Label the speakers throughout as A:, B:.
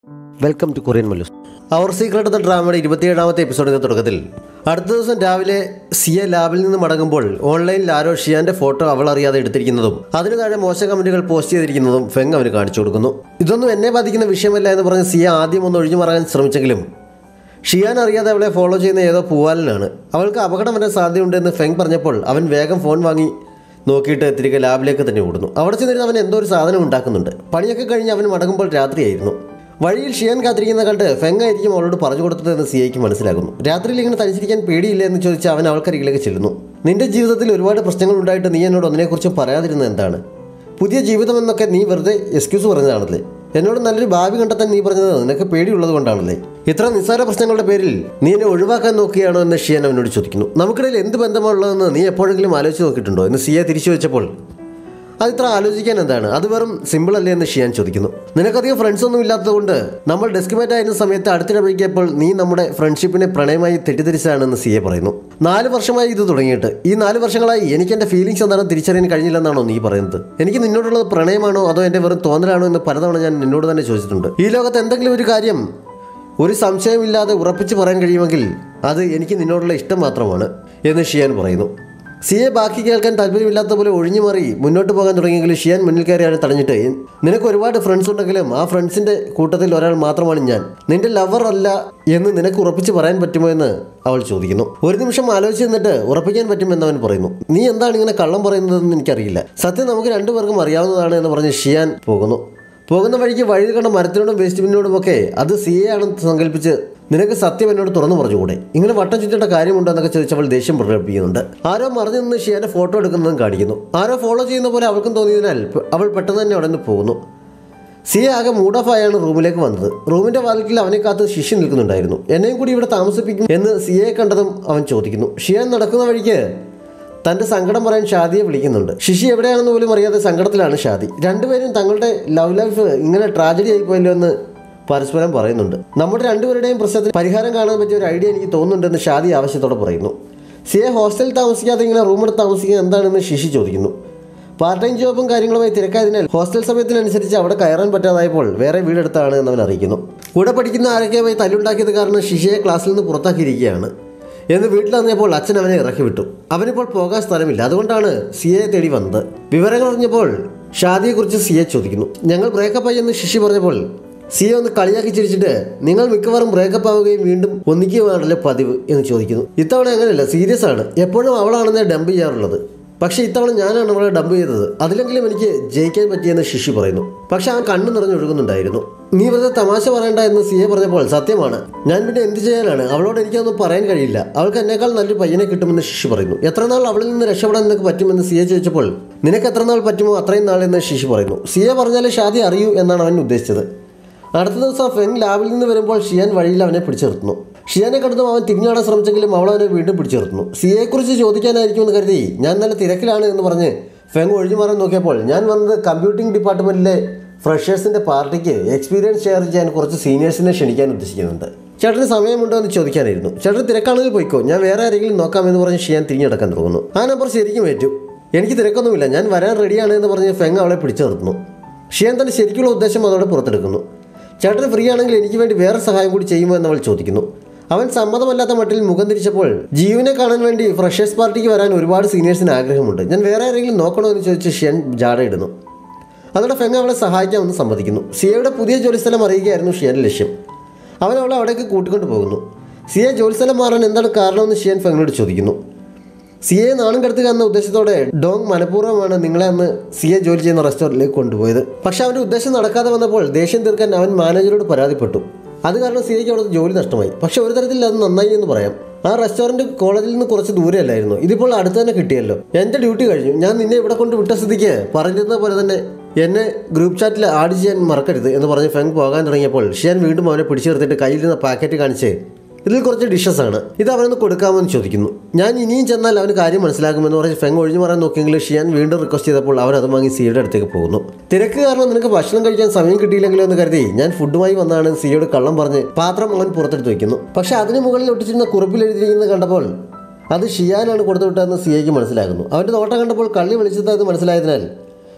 A: welcome to Korean Mallus our secret എന്ന ഡ്രാമയുടെ ഇരുപത്തിയേഴാമത്തെ എപ്പിസോഡിന്റെ തുടക്കത്തിൽ അടുത്ത ദിവസം രാവിലെ സിയ ലാബിൽ നിന്ന് മടങ്ങുമ്പോൾ ഓൺലൈനിൽ ആരോ ഷിയാന്റെ ഫോട്ടോ അവൾ അറിയാതെ എടുത്തിരിക്കുന്നതും അതിന് താഴെ മോശം കമന്റുകൾ പോസ്റ്റ് ചെയ്തിരിക്കുന്നതും ഫെങ് അവന് കാണിച്ചു കൊടുക്കുന്നു ഇതൊന്നും എന്നെ ബാധിക്കുന്ന വിഷയമല്ല എന്ന് പറഞ്ഞ് സിയ ആദ്യം ഒന്ന് ഒഴിഞ്ഞു മറങ്ങാൻ ശ്രമിച്ചെങ്കിലും ഷിയാൻ അറിയാതെ അവളെ ഫോളോ ചെയ്യുന്ന ഏതോ പൂവാലനാണ് അവൾക്ക് അപകടം വരാൻ സാധ്യതയുണ്ടെന്ന് ഫെങ് പറഞ്ഞപ്പോൾ അവൻ വേഗം ഫോൺ വാങ്ങി നോക്കിയിട്ട് തിരികെ ലാബിലേക്ക് തന്നെ ഓടുന്നു അവിടെ ചെന്നിരുന്ന് അവൻ എന്തോ ഒരു സാധനം ഉണ്ടാക്കുന്നുണ്ട് പണിയൊക്കെ കഴിഞ്ഞ് അവൻ മടങ്ങുമ്പോൾ രാത്രിയായിരുന്നു വഴിയിൽ ഷിയാൻ കാത്തിരിക്കുന്ന കണ്ട് ഫെങ് ആയിരിക്കും അവളോട് പറഞ്ഞു കൊടുത്തതെന്ന് സിയയ്ക്ക് മനസ്സിലാകുന്നു രാത്രിയിൽ ഇങ്ങനെ തനിച്ചിരിക്കാൻ പേടിയില്ല എന്ന് ചോദിച്ച് അവൻ അവൾക്കരികിലേക്ക് ചെല്ലുന്നു നിന്റെ ജീവിതത്തിൽ ഒരുപാട് പ്രശ്നങ്ങൾ ഉണ്ടായിട്ട് നീ എന്നോട് ഒന്നിനെക്കുറിച്ചും പറയാതിരുന്നത് എന്താണ് പുതിയ ജീവിതം എന്നൊക്കെ നീ വെറുതെ എക്സ്ക്യൂസ് പറഞ്ഞതാണല്ലേ എന്നോട് നല്ലൊരു ഭാവി കണ്ടെത്താൻ നീ പറഞ്ഞത് നിനക്ക് പേടിയുള്ളത് കൊണ്ടാണല്ലേ ഇത്ര നിസ്സാര പ്രശ്നങ്ങളുടെ പേരിൽ നീ എന്നെ ഒഴിവാക്കാൻ നോക്കിയാണോ എന്ന് ഷിയാൻ അവനോട് ചോദിക്കുന്നു നമുക്കിടയിൽ എന്ത് ബന്ധമാണുള്ളതെന്ന് നീ എപ്പോഴെങ്കിലും ആലോചിച്ച് നോക്കിയിട്ടുണ്ടോ എന്ന് സിയെ തിരിച്ചു വെച്ചപ്പോൾ അത് ഇത്ര ആലോചിക്കാൻ എന്താണ് അത് വെറും സിമ്പിൾ അല്ലേ എന്ന് ഷിയാൻ ചോദിക്കുന്നു നിനക്കധികം ഫ്രണ്ട്സ് ഒന്നും ഇല്ലാത്തതുകൊണ്ട് നമ്മൾ ഡെസ്ക്മേറ്റ് ആയിരുന്ന സമയത്ത് അടുത്തിടപഴകിയപ്പോൾ നീ നമ്മുടെ ഫ്രണ്ട്ഷിപ്പിനെ പ്രണയമായി തെറ്റിദ്ധരിച്ചാണെന്ന് സിയെ പറയുന്നു നാല് വർഷമായി ഇത് തുടങ്ങിയിട്ട് ഈ നാല് വർഷങ്ങളായി എനിക്ക് എൻ്റെ ഫീലിങ്സ് എന്താണെന്ന് തിരിച്ചറിയാൻ കഴിഞ്ഞില്ലെന്നാണോ നീ പറയുന്നത് എനിക്ക് നിന്നോടുള്ളത് പ്രണയമാണോ അതോ എൻ്റെ വെറും തോന്നലാണോ എന്ന് പലതവണ ഞാൻ നിന്നോട് തന്നെ ചോദിച്ചിട്ടുണ്ട് ഈ ലോകത്ത് എന്തെങ്കിലും ഒരു കാര്യം ഒരു സംശയമില്ലാതെ ഉറപ്പിച്ച് പറയാൻ കഴിയുമെങ്കിൽ അത് എനിക്ക് നിന്നോടുള്ള ഇഷ്ടം മാത്രമാണ് എന്ന് ഷിയാൻ പറയുന്നു സിയെ ബാക്കി കേൾക്കാൻ താല്പര്യമില്ലാത്ത പോലെ ഒഴിഞ്ഞു മാറി മുന്നോട്ട് പോകാൻ തുടങ്ങിയെങ്കിലും ഷിയാൻ മുന്നിൽ കയറിയാണ് തടഞ്ഞിട്ട് നിനക്ക് ഒരുപാട് ഫ്രണ്ട്സ് ഉണ്ടെങ്കിലും ആ ഫ്രണ്ട്സിന്റെ കൂട്ടത്തിൽ ഒരാൾ മാത്രമാണ് ഞാൻ നിന്റെ ലവർ അല്ല എന്ന് നിനക്ക് ഉറപ്പിച്ച് പറയാൻ പറ്റുമോ എന്ന് അവൾ ചോദിക്കുന്നു ഒരു നിമിഷം ആലോചിച്ച് നിന്നിട്ട് ഉറപ്പിക്കാൻ പറ്റുമെന്ന് അവൻ പറയുന്നു നീ എന്താണ് ഇങ്ങനെ കള്ളം പറയുന്നതെന്ന് എനിക്കറിയില്ല സത്യം നമുക്ക് രണ്ടുപേർക്കും അറിയാവുന്നതാണ് എന്ന് പറഞ്ഞ് ഷിയാൻ പോകുന്നു പോകുന്ന വഴിക്ക് വഴിയിൽ കണ്ട മരത്തിനോടും വേസ്റ്റ് ബിന്നിനോടും ഒക്കെ അത് സിയെ ആണെന്ന് സങ്കല്പിച്ച് നിനക്ക് സത്യം എന്നോട് തുറന്നു പറഞ്ഞുകൂടെ ഇങ്ങനെ വട്ടം ചുറ്റേണ്ട കാര്യമുണ്ടോ എന്നൊക്കെ ചോദിച്ച് അവൾ ദേഷ്യം പ്രകടിപ്പിക്കുന്നുണ്ട് ആരോ മറിഞ്ഞു നിന്ന് ഷിയാനെ ഫോട്ടോ എടുക്കുന്നതും കാണിക്കുന്നു ആരോ ഫോളോ ചെയ്യുന്ന പോലെ അവൾക്കും തോന്നിയതിനാൽ പ- അവൾ പെട്ടെന്ന് തന്നെ അവിടെ നിന്ന് പോകുന്നു സിയെ ആകെ മൂഡ് ഓഫ് ആയാണ് റൂമിലേക്ക് വന്നത് റൂമിന്റെ വാതിൽക്കിൽ അവനെ കാത്ത് ശിഷ്യ നിൽക്കുന്നുണ്ടായിരുന്നു എന്നെയും കൂടി ഇവിടെ താമസിപ്പിക്കും എന്ന് സിയെ കണ്ടതും അവൻ ചോദിക്കുന്നു ഷിയാൻ നടക്കുന്ന വഴിക്ക് തന്റെ സങ്കടം പറയാൻ ഷാദിയെ വിളിക്കുന്നുണ്ട് ശിശി എവിടെയാണെന്ന് പോലും അറിയാതെ സങ്കടത്തിലാണ് ഷാദി രണ്ടുപേരും തങ്ങളുടെ ലവ് ലൈഫ് ഇങ്ങനെ ട്രാജഡി ആയി പോയല്ലോ എന്ന് പരസ്പരം പറയുന്നുണ്ട് നമ്മുടെ രണ്ടുപേരുടെയും പ്രശ്നത്തിന് പരിഹാരം കാണാൻ പറ്റിയ ഒരു ഐഡിയ എനിക്ക് തോന്നുന്നുണ്ടെന്ന് ഷാദി ആവശ്യത്തോടെ പറയുന്നു സിയെ ഹോസ്റ്റലിൽ താമസിക്കാതെ ഇങ്ങനെ റൂമെടുത്ത് താമസിക്കുക എന്താണെന്ന് ശിശി ചോദിക്കുന്നു പാർട്ട് ടൈം ജോബും കാര്യങ്ങളുമായി തിരക്കായതിനാൽ ഹോസ്റ്റൽ സമയത്തിനനുസരിച്ച് അവിടെ കയറാൻ പറ്റാതായപ്പോൾ വേറെ വീടെടുത്താണ് എന്ന് അവൻ അറിയിക്കുന്നു കൂടെ പഠിക്കുന്ന ആരൊക്കെയുമായി തല്ലുണ്ടാക്കിയത് കാരണം ശിശിയെ ക്ലാസ്സിൽ നിന്ന് പുറത്താക്കിയിരിക്കുകയാണ് എന്ന് വീട്ടിലിറങ്ങിയപ്പോൾ അച്ഛൻ അവനെ ഇറക്കി വിട്ടു അവനിപ്പോൾ പോകാൻ സ്ഥലമില്ല അതുകൊണ്ടാണ് സിയെ തേടി വന്നത് വിവരങ്ങൾ അറിഞ്ഞപ്പോൾ ഷാദിയെക്കുറിച്ച് സിയെ ചോദിക്കുന്നു ഞങ്ങൾ ബ്രേക്കപ്പ് ആയി എന്ന് ശിശി പറഞ്ഞപ്പോൾ സിയെ ഒന്ന് കളിയാക്കി ചിരിച്ചിട്ട് നിങ്ങൾ മിക്കവാറും ബ്രേക്കപ്പ് ആവുകയും വീണ്ടും ഒന്നിക്കുകയാണല്ലോ പതിവ് എന്ന് ചോദിക്കുന്നു ഇത്തവണ അങ്ങനെയല്ല സീരിയസ് ആണ് എപ്പോഴും അവളാണെന്ന് ഡംപ് ചെയ്യാറുള്ളത് പക്ഷേ ഇത്തവണ ഞാനാണ് അവളെ ഡംപ് ചെയ്തത് അതിലെങ്കിലും എനിക്ക് ജയിക്കാൻ പറ്റിയെന്ന് ശിശി പറയുന്നു പക്ഷെ അവൻ കണ്ണു നിറഞ്ഞൊഴുകുന്നുണ്ടായിരുന്നു നീ വെറുതെ തമാശ പറയണ്ട എന്ന് സിയെ പറഞ്ഞപ്പോൾ സത്യമാണ് ഞാൻ പിന്നെ എന്ത് ചെയ്യാനാണ് അവളോട് എനിക്കൊന്നും പറയാൻ കഴിയില്ല അവൾക്ക് എന്നേക്കാൾ നല്ലൊരു പയ്യനെ കിട്ടുമെന്ന് ശിശി പറയുന്നു എത്ര നാൾ അവളിൽ നിന്ന് രക്ഷപ്പെടാൻ നിനക്ക് പറ്റുമെന്ന് സിയെ ചോദിച്ചപ്പോൾ നിനക്ക് എത്ര നാൾ പറ്റുമോ അത്രയും നാൾ എന്ന് ശിശി പറയുന്നു സിയെ പറഞ്ഞാലേ ഷാദി അറിയൂ എന്നാണ് അവൻ ഉദ്ദേശിച്ചത് അടുത്ത ദിവസം ഫെങ് ലാബിൽ നിന്ന് വരുമ്പോൾ ഷിയാൻ വഴിയിൽ അവനെ പിടിച്ചു നിർത്തുന്നു ഷിയാനെ കണ്ടതും അവൻ തിരിഞ്ഞാടാൻ ശ്രമിച്ചെങ്കിലും അവൾ അവനെ വീണ്ടും പിടിച്ചു നിർത്തുന്നു സിയെക്കുറിച്ച് ചോദിക്കാനായിരിക്കുമെന്ന് കരുതി ഞാൻ നല്ല തിരക്കിലാണ് എന്ന് പറഞ്ഞ് ഫെങ് ഒഴിഞ്ഞു മാറാൻ നോക്കിയപ്പോൾ ഞാൻ വന്നത് കമ്പ്യൂട്ടിംഗ് ഡിപ്പാർട്ട്മെൻറ്റിലെ ഫ്രഷേഴ്സിൻ്റെ പാർട്ടിക്ക് എക്സ്പീരിയൻസ് ഷെയർ ചെയ്യാൻ കുറച്ച് സീനിയേഴ്സിനെ ക്ഷണിക്കാൻ ഉദ്ദേശിക്കുന്നുണ്ട് ചേട്ടന് സമയമുണ്ടോ എന്ന് ചോദിക്കാനായിരുന്നു ചേട്ടൻ തിരക്കാണെങ്കിൽ പോയിക്കോ ഞാൻ വേറെ ആരെങ്കിലും നോക്കാമെന്ന് പറഞ്ഞ് ഷിയാൻ തിരിഞ്ഞെടുക്കാൻ തുടങ്ങുന്നു ആ നമ്പർ ശരിക്കും ഏറ്റു എനിക്ക് തിരക്കൊന്നുമില്ല ഞാൻ വരാൻ റെഡിയാണ് എന്ന് പറഞ്ഞ് ഫെങ് അവളെ പിടിച്ചു നിർത്തുന്നു ഷിയാൻ തന്റെ ശരിക്കുള്ള ഉദ്ദേശം അതോടെ പുറത്തെടുക്കുന്നു ചേട്ടൻ ഫ്രീ ആണെങ്കിൽ എനിക്ക് വേണ്ടി വേറെ സഹായം കൂടി ചെയ്യുമോ എന്ന് അവൾ ചോദിക്കുന്നു അവൻ സമ്മതമല്ലാത്ത മട്ടിൽ മുഖം തിരിച്ചപ്പോൾ ജീവനെ കാണാൻ വേണ്ടി ഫ്രഷേഴ്സ് പാർട്ടിക്ക് വരാൻ ഒരുപാട് സീനിയേഴ്സിന് ആഗ്രഹമുണ്ട് ഞാൻ വേറെ ആരെങ്കിലും നോക്കണോ എന്ന് ചോദിച്ച് ഷിയൻ ജാടയിടുന്നു അതോടെ ഫെങ് അവളെ സഹായിക്കാമെന്ന് സമ്മതിക്കുന്നു സിയയുടെ പുതിയ ജോലിസ്ഥലം അറിയുകയായിരുന്നു ഷിയന്റെ ലക്ഷ്യം അവൻ അവളെ അവിടേക്ക് കൂട്ടിക്കൊണ്ട് പോകുന്നു സിയെ ജോലിസ്ഥലം മാറാൻ എന്താണ് കാരണമെന്ന് ഷിയൻ ഫെങ്ങിനോട് ചോദിക്കുന്നു സിയെ നാണം കടത്തുക എന്ന ഉദ്ദേശത്തോടെ ഡോങ് മനഃപൂർവ്വമാണ് നിങ്ങളെ അന്ന് സിയെ ജോലി ചെയ്യുന്ന റെസ്റ്റോറൻറ്റിലേക്ക് കൊണ്ടുപോയത് പക്ഷെ അവൻ്റെ ഉദ്ദേശം നടക്കാതെ വന്നപ്പോൾ ദേഷ്യം തീർക്കാൻ അവൻ മാനേജരോട് പരാതിപ്പെട്ടു അത് കാരണം സിയയ്ക്ക് അവിടെ ജോലി നഷ്ടമായി പക്ഷെ ഒരു തരത്തിൽ അത് നന്നായി എന്ന് പറയാം ആ റെസ്റ്റോറൻറ്റ് കോളേജിൽ നിന്ന് കുറച്ച് ദൂരെയല്ലായിരുന്നു ഇതിപ്പോൾ അടുത്ത് തന്നെ കിട്ടിയല്ലോ എൻ്റെ ഡ്യൂട്ടി കഴിഞ്ഞു ഞാൻ നിന്നെ ഇവിടെ കൊണ്ട് വിട്ട സ്ഥിതിക്ക് പറഞ്ഞിരുന്ന പോലെ തന്നെ എന്നെ ഗ്രൂപ്പ് ചാറ്റിൽ ആഡ് ചെയ്യാൻ മറക്കരുത് എന്ന് പറഞ്ഞ് ഫെങ് പോകാൻ തുടങ്ങിയപ്പോൾ ഷിയാൻ വീണ്ടും അവനെ പിടിച്ചു നിർത്തിയിട്ട് കയ്യിൽ നിന്ന് പാക്കറ്റ് കാണിച്ച് ഇതിൽ കുറച്ച് ഡിഷസ് ആണ് ഇത് അവനൊന്ന് കൊടുക്കാമെന്ന് ചോദിക്കുന്നു ഞാൻ ഇനിയും ചെന്നാൽ അവന് കാര്യം മനസ്സിലാക്കുമെന്ന് പറഞ്ഞ് ഫെങ് ഒഴിഞ്ഞു മാറാൻ നോക്കിയെങ്കിലും ഷിയാൻ വീണ്ടും റിക്വസ്റ്റ് ചെയ്തപ്പോൾ അവൻ അത് വാങ്ങി സിയുടെ അടുത്തേക്ക് പോകുന്നു തിരക്ക് കാരണം നിനക്ക് ഭക്ഷണം കഴിക്കാൻ സമയം കിട്ടിയില്ലെങ്കിലോ എന്ന് കരുതി ഞാൻ ഫുഡുമായി വന്നാണ് സിയോട് കള്ളം പറഞ്ഞ് പാത്രം അവൻ പുറത്തെടുത്ത് വയ്ക്കുന്നു പക്ഷെ അതിന് മുകളിൽ ഒട്ടിച്ചിരുന്ന കുറിപ്പിൽ എഴുതിയിരിക്കുന്നത് കണ്ടപ്പോൾ അത് ഷിയാനാണ് കൊടുത്തു വിട്ടതെന്ന് സിയയ്ക്ക് മനസ്സിലാകുന്നു അവൻ്റെ നോട്ടം കണ്ടപ്പോൾ കള്ളി വിളിച്ചത് അത് മനസ്സിലായതിനാൽ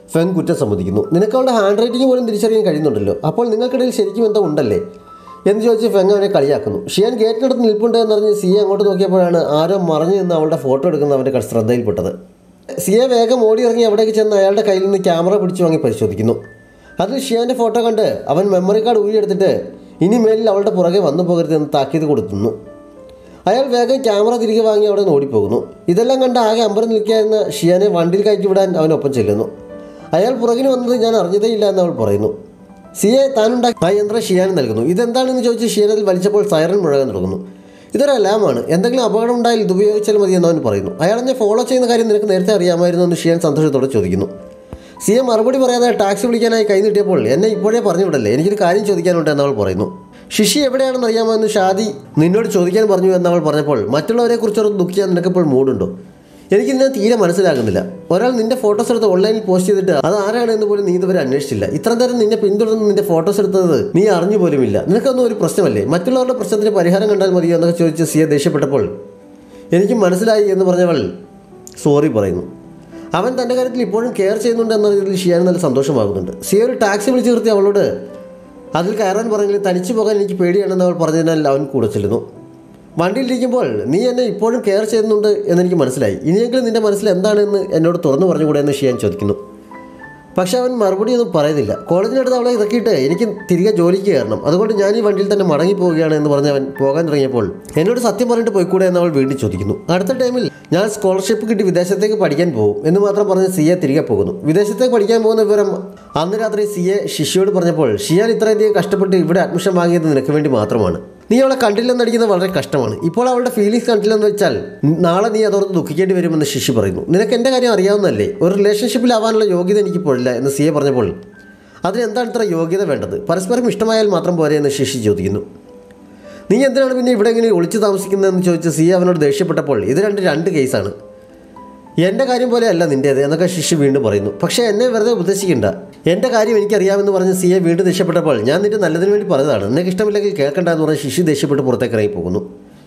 A: ഫെങ് കുറ്റം സമ്മതിക്കുന്നു നിനക്ക് അവളുടെ ഹാൻഡ് റൈറ്റിംഗ് പോലും തിരിച്ചറിയാൻ കഴിയുന്നുണ്ടല്ലോ അപ്പോൾ നിങ്ങൾക്കിടയിൽ ശരിക്കും എന്തോ ഉണ്ടല്ലേ എന്ന് ചോദിച്ച് ഫെങ് അവനെ കളിയാക്കുന്നു ഷിയാൻ ഗേറ്റിനടുത്ത് നിൽപ്പുണ്ട് എന്നറിഞ്ഞ് സിയെ അങ്ങോട്ട് നോക്കിയപ്പോഴാണ് ആരോ മറഞ്ഞു നിന്ന് അവളുടെ ഫോട്ടോ എടുക്കുന്ന അവൻ്റെ ക- ശ്രദ്ധയിൽപ്പെട്ടത് സിയെ വേഗം ഓടി ഇറങ്ങി അവിടേക്ക് ചെന്ന് അയാളുടെ കയ്യിൽ നിന്ന് ക്യാമറ പിടിച്ചു വാങ്ങി പരിശോധിക്കുന്നു അതിൽ ഷിയാൻ്റെ ഫോട്ടോ കണ്ട് അവൻ മെമ്മറി കാർഡ് ഊരിയെടുത്തിട്ട് ഇനി മേലിൽ അവളുടെ പുറകെ വന്നു പോകരുതെന്ന് താക്കീത് കൊടുത്തുന്നു അയാൾ വേഗം ക്യാമറ തിരികെ വാങ്ങി അവിടെ നിന്ന് ഓടിപ്പോകുന്നു ഇതെല്ലാം കണ്ട് ആകെ അമ്പരം നിൽക്കായിരുന്ന ഷിയാനെ വണ്ടിയിൽ കയറ്റി വിടാൻ അവനൊപ്പം ചെല്ലുന്നു അയാൾ പുറകിന് വന്നത് ഞാൻ അറിഞ്ഞതേയില്ല എന്ന് അവൾ പറയുന്നു സിയെ താനുണ്ടാക്കി ആ യന്ത്രം ഷിയാന് നൽകുന്നു ഇതെന്താണെന്ന് ചോദിച്ച് ഷിയാനതിൽ വലിച്ചപ്പോൾ സൈറൻ മുഴകാൻ തുടങ്ങുന്നു ഇതൊരു അലാമാണ് എന്തെങ്കിലും അപകടം ഉണ്ടായാൽ ഇത് ഉപയോഗിച്ചാൽ മതി എന്ന് അവൻ പറയുന്നു അയാൾ എന്നെ ഫോളോ ചെയ്യുന്ന കാര്യം നിനക്ക് നേരത്തെ അറിയാമായിരുന്നു എന്ന് ഷിയാൻ സന്തോഷത്തോടെ ചോദിക്കുന്നു സിയെ മറുപടി പറയാതെ ടാക്സി വിളിക്കാനായി കൈ നീട്ടിയപ്പോൾ എന്നെ ഇപ്പോഴേ പറഞ്ഞു വിടല്ലേ എനിക്കൊരു കാര്യം ചോദിക്കാനുണ്ട് എന്നവൾ പറയുന്നു ശിശി എവിടെയാണെന്ന് അറിയാമോ എന്ന് ഷാദി നിന്നോട് ചോദിക്കാൻ പറഞ്ഞു എന്നവൾ പറഞ്ഞപ്പോൾ മറ്റുള്ളവരെ കുറിച്ചൊന്നും ദുഃഖിക്കാൻ നിനക്കിപ്പോൾ മൂടുണ്ടോ എനിക്കിതിനെ തീരെ മനസ്സിലാകുന്നില്ല ഒരാൾ നിന്റെ ഫോട്ടോസ് എടുത്ത് ഓൺലൈനിൽ പോസ്റ്റ് ചെയ്തിട്ട് അത് ആരാണ് എന്ന് പോലും നീ ഇതുവരെ അന്വേഷിച്ചില്ല ഇത്ര നേരം നിന്നെ പിന്തുടർന്ന് നിന്റെ ഫോട്ടോസ് എടുത്തത് നീ അറിഞ്ഞു പോലുമില്ല നിനക്കൊന്നും ഒരു പ്രശ്നമല്ലേ മറ്റുള്ളവരുടെ പ്രശ്നത്തിന് പരിഹാരം കണ്ടാൽ മതിയോ എന്നൊക്കെ ചോദിച്ച് സിയെ ദേഷ്യപ്പെട്ടപ്പോൾ എനിക്ക് മനസ്സിലായി എന്ന് പറഞ്ഞവൾ സോറി പറയുന്നു അവൻ തൻ്റെ കാര്യത്തിൽ ഇപ്പോഴും കെയർ ചെയ്യുന്നുണ്ട് എന്നതിൽ ഷിയാൻ നല്ല സന്തോഷമാകുന്നുണ്ട് സിയ ഒരു ടാക്സി വിളിച്ച് നിർത്തി അവളോട് അതിൽ കയറാൻ പറഞ്ഞെങ്കിൽ തനിച്ചു പോകാൻ എനിക്ക് പേടിയാണെന്ന് അവൾ പറഞ്ഞതിനാൽ അവൻ കൂടെ ചെല്ലുന്നു വണ്ടിയിലിരിക്കുമ്പോൾ നീ എന്നെ ഇപ്പോഴും കെയർ ചെയ്യുന്നുണ്ട് എന്നെനിക്ക് മനസ്സിലായി ഇനിയെങ്കിലും നിന്റെ മനസ്സിൽ എന്താണെന്ന് എന്നോട് തുറന്നു പറഞ്ഞുകൂടെ എന്ന് ഷിയാൻ ചോദിക്കുന്നു പക്ഷെ അവൻ മറുപടി ഒന്നും പറയുന്നില്ല കോളേജിനടുത്ത് അവളെ ഇറക്കിയിട്ട് എനിക്ക് തിരികെ ജോലിക്ക് കയറണം അതുകൊണ്ട് ഞാൻ ഈ വണ്ടിയിൽ തന്നെ മടങ്ങി പോവുകയാണ് എന്ന് പറഞ്ഞ് അവൻ പോകാൻ തുടങ്ങിയപ്പോൾ എന്നോട് സത്യം പറഞ്ഞിട്ട് പോയിക്കൂടെ എന്ന് അവൾ വീണ്ടും ചോദിക്കുന്നു അടുത്ത ടൈമിൽ ഞാൻ സ്കോളർഷിപ്പ് കിട്ടി വിദേശത്തേക്ക് പഠിക്കാൻ പോകും എന്ന് മാത്രം പറഞ്ഞ് സിയെ തിരികെ പോകുന്നു വിദേശത്തേക്ക് പഠിക്കാൻ പോകുന്ന വിവരം അന്ന് രാത്രി സിയെ ശിഷ്യയോട് പറഞ്ഞപ്പോൾ ഷിയാൻ ഇത്രയധികം കഷ്ടപ്പെട്ട് ഇവിടെ അഡ്മിഷൻ വാങ്ങിയത് നിനക്ക് വേണ്ടി മാത്രമാണ് നീ അവളെ കണ്ടില്ലെന്നടിക്കുന്നത് വളരെ കഷ്ടമാണ് ഇപ്പോൾ അവളുടെ ഫീലിങ്സ് കണ്ടില്ലെന്ന് വെച്ചാൽ നാളെ നീ അതോർത്ത് ദുഃഖിക്കേണ്ടി വരുമെന്ന് ശിശി പറയുന്നു നിനക്ക് എൻ്റെ കാര്യം അറിയാവുന്നതല്ലേ ഒരു റിലേഷൻഷിപ്പിലാവാനുള്ള യോഗ്യത എനിക്കിപ്പോഴില്ല എന്ന് സിയെ പറഞ്ഞപ്പോൾ അതിനെന്താണ് ഇത്ര യോഗ്യത വേണ്ടത് പരസ്പരം ഇഷ്ടമായാൽ മാത്രം പോരെ എന്ന് ശിശി ചോദിക്കുന്നു നീ എന്തിനാണ് പിന്നെ ഇവിടെ ഇങ്ങനെ ഒളിച്ചു താമസിക്കുന്നതെന്ന് ചോദിച്ച് സിയ അവനോട് ദേഷ്യപ്പെട്ടപ്പോൾ ഇത് രണ്ട് രണ്ട് കേസാണ് എൻ്റെ കാര്യം പോലെയല്ല നിൻ്റേത് എന്നൊക്കെ ശിശു വീണ്ടും പറയുന്നു പക്ഷേ എന്നെ വെറുതെ ഉപദേശിക്കണ്ട എൻ്റെ കാര്യം എനിക്കറിയാമെന്ന് പറഞ്ഞ് സിയെ വീണ്ടും ദേഷ്യപ്പെട്ടപ്പോൾ ഞാൻ നിന്റെ നല്ലതിന് വേണ്ടി പറഞ്ഞതാണ് നിനക്ക് ഇഷ്ടമില്ലെങ്കിൽ കേൾക്കണ്ട എന്ന് പറഞ്ഞ് ശിശു ദേഷ്യപ്പെട്ട് പുറത്തേക്ക് ഇറങ്ങി പോകുന്നു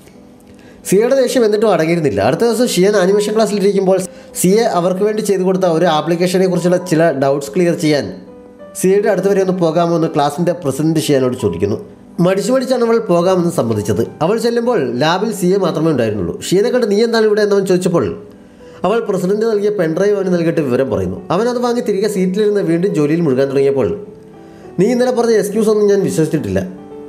A: സിയയുടെ ദേഷ്യം എന്നിട്ടും അടങ്ങിയിരുന്നില്ല അടുത്ത ദിവസം ഷിയൻ ആനിമേഷൻ ക്ലാസ്സിലിരിക്കുമ്പോൾ സിയെ അവർക്ക് വേണ്ടി ചെയ്തു കൊടുത്ത ഒരു ആപ്ലിക്കേഷനെ കുറിച്ചുള്ള ചില ഡൗട്ട്സ് ക്ലിയർ ചെയ്യാൻ സിയയുടെ അടുത്ത് വരെ ഒന്ന് പോകാമോ എന്ന് ക്ലാസിൻ്റെ പ്രസിഡന്റ് ഷിയാനോട് ചോദിക്കുന്നു മടിച്ചു മടിച്ചാണ് അവൾ പോകാമെന്ന് സമ്മതിച്ചത് അവൾ ചെല്ലുമ്പോൾ ലാബിൽ സിയെ മാത്രമേ ഉണ്ടായിരുന്നുള്ളൂ ഷിയനെ കണ്ട് നീ എന്താണ് ഇവിടെ എന്നവൻ ചോദിച്ചപ്പോൾ അവൾ പ്രസിഡന്റ് നൽകിയ പെൻഡ്രൈവ് അവന് നൽകിയിട്ട് വിവരം പറയുന്നു അവൻ അത് വാങ്ങി തിരികെ സീറ്റിലിരുന്ന് വീണ്ടും ജോലിയിൽ മുഴുകാൻ തുടങ്ങിയപ്പോൾ നീ ഇന്നലെ പറഞ്ഞ എക്സ്ക്യൂസ് ഒന്നും ഞാൻ വിശ്വസിച്ചിട്ടില്ല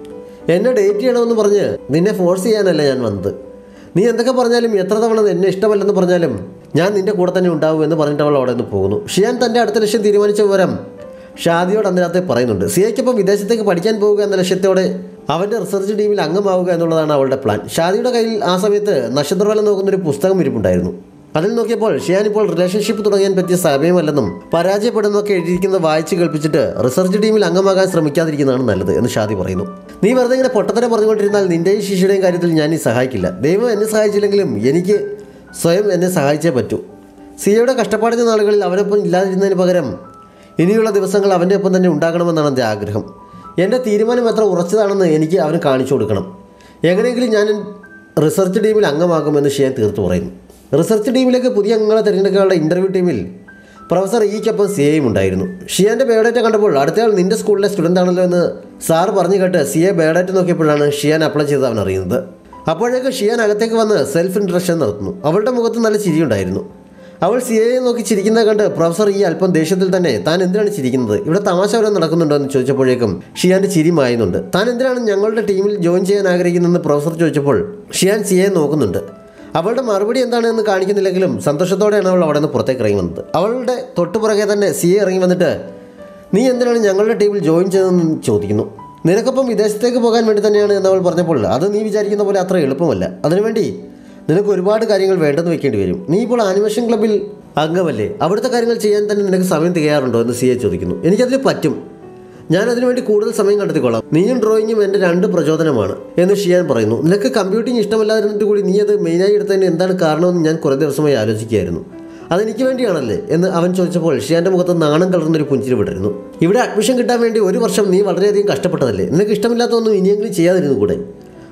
A: എന്നെ ഡേറ്റ് ചെയ്യണമെന്ന് പറഞ്ഞ് നിന്നെ ഫോഴ്സ് ചെയ്യാനല്ല ഞാൻ വന്നത് നീ എന്തൊക്കെ പറഞ്ഞാലും എത്ര തവണ എന്നെ ഇഷ്ടമല്ലെന്ന് പറഞ്ഞാലും ഞാൻ നിന്റെ കൂടെ തന്നെ ഉണ്ടാവും എന്ന് പറഞ്ഞിട്ട് അവൾ അവിടെ നിന്ന് പോകുന്നു ഷിയാൻ തൻ്റെ അടുത്ത ലക്ഷ്യം തീരുമാനിച്ച വിവരം ഷാദിയോട് അന്ന് രാത്രി പറയുന്നുണ്ട് സിയയ്ക്കൊപ്പം വിദേശത്തേക്ക് പഠിക്കാൻ പോവുക എന്ന ലക്ഷ്യത്തോടെ അവൻ്റെ റിസർച്ച് ടീമിൽ അംഗമാവുക എന്നുള്ളതാണ് അവളുടെ പ്ലാൻ ഷാദിയുടെ കയ്യിൽ ആ സമയത്ത് നക്ഷത്രഫലം നോക്കുന്നൊരു പുസ്തകം ഇരിപ്പുണ്ടായിരുന്നു അതിൽ നോക്കിയപ്പോൾ ഷിയാൻ ഇപ്പോൾ റിലേഷൻഷിപ്പ് തുടങ്ങാൻ പറ്റിയ സമയമല്ലെന്നും പരാജയപ്പെടുന്നതൊക്കെ എഴുതിയിരിക്കുന്നത് വായിച്ച് കേൾപ്പിച്ചിട്ട് റിസർച്ച് ടീമിൽ അംഗമാകാൻ ശ്രമിക്കാതിരിക്കുന്നതാണ് നല്ലത് എന്ന് ഷാദി പറയുന്നു നീ വെറുതെ ഇങ്ങനെ പൊട്ടത്തരം പറഞ്ഞുകൊണ്ടിരുന്നാൽ നിന്റെയും ശിഷ്യയുടെയും കാര്യത്തിൽ ഞാൻ ഈ സഹായിക്കില്ല ദൈവം എന്നെ സഹായിച്ചില്ലെങ്കിലും എനിക്ക് സ്വയം എന്നെ സഹായിച്ചേ പറ്റൂ സിയയുടെ കഷ്ടപ്പാടിൻ്റെ നാളുകളിൽ അവനൊപ്പം ഇല്ലാതിരുന്നതിന് പകരം ഇനിയുള്ള ദിവസങ്ങൾ അവൻ്റെ ഒപ്പം തന്നെ ഉണ്ടാകണമെന്നാണ് എൻ്റെ ആഗ്രഹം എൻ്റെ തീരുമാനം എത്ര ഉറച്ചതാണെന്ന് എനിക്ക് അവന് കാണിച്ചു കൊടുക്കണം എങ്ങനെയെങ്കിലും ഞാൻ റിസർച്ച് ടീമിൽ അംഗമാകുമെന്ന് ഷിയാൻ തീർത്തു പറയുന്നു റിസർച്ച് ടീമിലേക്ക് പുതിയ അംഗങ്ങളെ തിരഞ്ഞെടുക്കാനുള്ള ഇൻ്റർവ്യൂ ടീമിൽ പ്രൊഫസർ ഇക്കൊപ്പം സിയയും ഉണ്ടായിരുന്നു ഷിയാൻ്റെ ബയോഡേറ്റ കണ്ടപ്പോൾ അടുത്തയാൾ നിൻ്റെ സ്കൂളിലെ സ്റ്റുഡൻ്റ് ആണല്ലോ എന്ന് സാർ പറഞ്ഞു കേട്ട് സിയെ ബയോഡേറ്റ നോക്കിയപ്പോഴാണ് ഷിയാൻ അപ്ലൈ ചെയ്ത് അവൻ അറിയുന്നത് അപ്പോഴേക്ക് ഷിയാൻ അകത്തേക്ക് വന്ന് സെൽഫ് ഇൻട്രഷൻ നടത്തുന്നു അവളുടെ മുഖത്ത് നല്ല ചിരിയുണ്ടായിരുന്നു അവൾ സിയയെ നോക്കി ചിരിക്കുന്നത് കണ്ട് പ്രൊഫസർ ഈ അല്പം ദേഷ്യത്തിൽ തന്നെ താൻ എന്തിനാണ് ചിരിക്കുന്നത് ഇവിടെ തമാശ വരെ നടക്കുന്നുണ്ടോ എന്ന് ചോദിച്ചപ്പോഴേക്കും ഷിയാന്റെ ചിരി മായുന്നുണ്ട് താൻ എന്തിനാണ് ഞങ്ങളുടെ ടീമിൽ ജോയിൻ ചെയ്യാൻ ആഗ്രഹിക്കുന്നതെന്ന് പ്രൊഫസർ ചോദിച്ചപ്പോൾ ഷിയാൻ സിയയെ നോക്കുന്നുണ്ട് അവളുടെ മറുപടി എന്താണെന്ന് കാണിക്കുന്നില്ലെങ്കിലും സന്തോഷത്തോടെയാണ് അവൾ അവിടെ നിന്ന് പുറത്തേക്ക് ഇറങ്ങി വന്നത് അവളുടെ തൊട്ടുപുറകെ തന്നെ സിയെ ഇറങ്ങി വന്നിട്ട് നീ എന്തിനാണ് ഞങ്ങളുടെ ടീമിൽ ജോയിൻ ചെയ്തതെന്ന് ചോദിക്കുന്നു നിനക്കൊപ്പം വിദേശത്തേക്ക് പോകാൻ വേണ്ടി തന്നെയാണ് എന്ന് അവൾ പറഞ്ഞപ്പോൾ അത് നീ വിചാരിക്കുന്ന പോലെ അത്ര എളുപ്പമല്ല അതിനുവേണ്ടി നിനക്ക് ഒരുപാട് കാര്യങ്ങൾ വേണ്ടെന്ന് വെക്കേണ്ടി വരും നീ ഇപ്പോൾ ആനിമേഷൻ ക്ലബ്ബിൽ അംഗമല്ലേ അവിടുത്തെ കാര്യങ്ങൾ ചെയ്യാൻ തന്നെ നിനക്ക് സമയം തികയാറുണ്ടോ എന്ന് സിയെ ചോദിക്കുന്നു എനിക്കതിന് പറ്റും ഞാൻ അതിനുവേണ്ടി കൂടുതൽ സമയം കണ്ടെത്തിക്കൊള്ളാം നീയും ഡ്രോയിങ്ങും എൻ്റെ രണ്ട് പ്രചോദനമാണ് എന്ന് ഷിയാൻ പറയുന്നു നിനക്ക് കമ്പ്യൂട്ടിംഗ് ഇഷ്ടമല്ലാതിരുന്നിട്ട് കൂടി നീ അത് മെയിനായി എടുത്തതിന് എന്താണ് കാരണമെന്ന് ഞാൻ കുറേ ദിവസമായി ആലോചിക്കുകയായിരുന്നു അതെനിക്ക് വേണ്ടിയാണല്ലേ എന്ന് അവൻ ചോദിച്ചപ്പോൾ ഷിയാൻ്റെ മുഖത്ത് നാണം കലർന്നൊരു പുഞ്ചിരി വിടരുന്നു ഇവിടെ അഡ്മിഷൻ കിട്ടാൻ വേണ്ടി ഒരു വർഷം നീ വളരെയധികം കഷ്ടപ്പെട്ടതല്ലേ നിനക്ക് ഇഷ്ടമില്ലാത്തതൊന്നും ഇനിയെങ്കിലും ചെയ്യാതിരുന്നു കൂടെ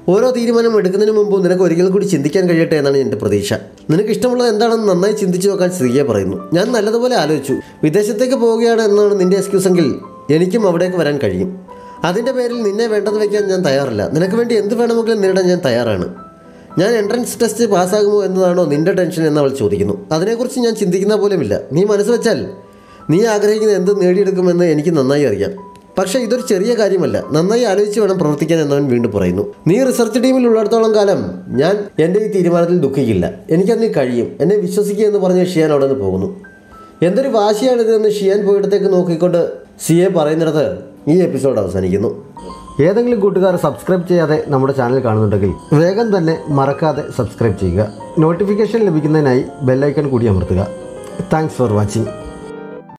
A: ഓരോ തീരുമാനം എടുക്കുന്നതിന് മുമ്പ് നിനക്ക് ഒരിക്കൽ കൂടി ചിന്തിക്കാൻ കഴിയട്ടെ എന്നാണ് എൻ്റെ പ്രതീക്ഷ നിനക്ക് ഇഷ്ടമുള്ളത് എന്താണെന്ന് നന്നായി ചിന്തിച്ചു നോക്കാൻ ശ്രീയെ പറയുന്നു ഞാൻ നല്ലതുപോലെ ആലോചിച്ചു വിദേശത്തേക്ക് പോവുകയാണ് എന്നാണ് നിന്റെ എക്സ്ക്യൂസ് എങ്കിൽ എനിക്കും അവിടേക്ക് വരാൻ കഴിയും അതിൻ്റെ പേരിൽ നിന്നെ വേണ്ടത് വയ്ക്കാൻ ഞാൻ തയ്യാറില്ല നിനക്ക് വേണ്ടി എന്ത് വേണമെങ്കിലും നേടാൻ ഞാൻ തയ്യാറാണ് ഞാൻ എൻട്രൻസ് ടെസ്റ്റ് പാസ്സാകുമോ എന്നതാണോ നിന്റെ ടെൻഷൻ എന്ന് അവൾ ചോദിക്കുന്നു അതിനെക്കുറിച്ച് ഞാൻ ചിന്തിക്കുന്ന പോലുമില്ല നീ മനസ്സ് വെച്ചാൽ നീ ആഗ്രഹിക്കുന്ന എന്ത് നേടിയെടുക്കുമെന്ന് എനിക്ക് നന്നായി അറിയാം പക്ഷേ ഇതൊരു ചെറിയ കാര്യമല്ല നന്നായി ആലോചിച്ച് വേണം പ്രവർത്തിക്കാൻ എന്നവൻ വീണ്ടും പറയുന്നു നീ റിസർച്ച് ടീമിൽ ഉള്ളിടത്തോളം കാലം ഞാൻ എൻ്റെ ഈ തീരുമാനത്തിൽ ദുഃഖിക്കില്ല എനിക്കതിന് കഴിയും എന്നെ വിശ്വസിക്കുക എന്ന് പറഞ്ഞ് ഷിയാൻ അവിടെ നിന്ന് പോകുന്നു എന്തൊരു വാശിയാണിതെന്ന് ഷിയാൻ പോയിടത്തേക്ക് നോക്കിക്കൊണ്ട് സിയെ പറയുന്നിടത്ത് ഈ എപ്പിസോഡ് അവസാനിക്കുന്നു ഏതെങ്കിലും കൂട്ടുകാർ സബ്സ്ക്രൈബ് ചെയ്യാതെ നമ്മുടെ ചാനൽ കാണുന്നുണ്ടെങ്കിൽ വേഗം തന്നെ മറക്കാതെ സബ്സ്ക്രൈബ് ചെയ്യുക നോട്ടിഫിക്കേഷൻ ലഭിക്കുന്നതിനായി ബെല്ലൈക്കൺ കൂടി അമർത്തുക താങ്ക്സ് ഫോർ വാച്ചിങ്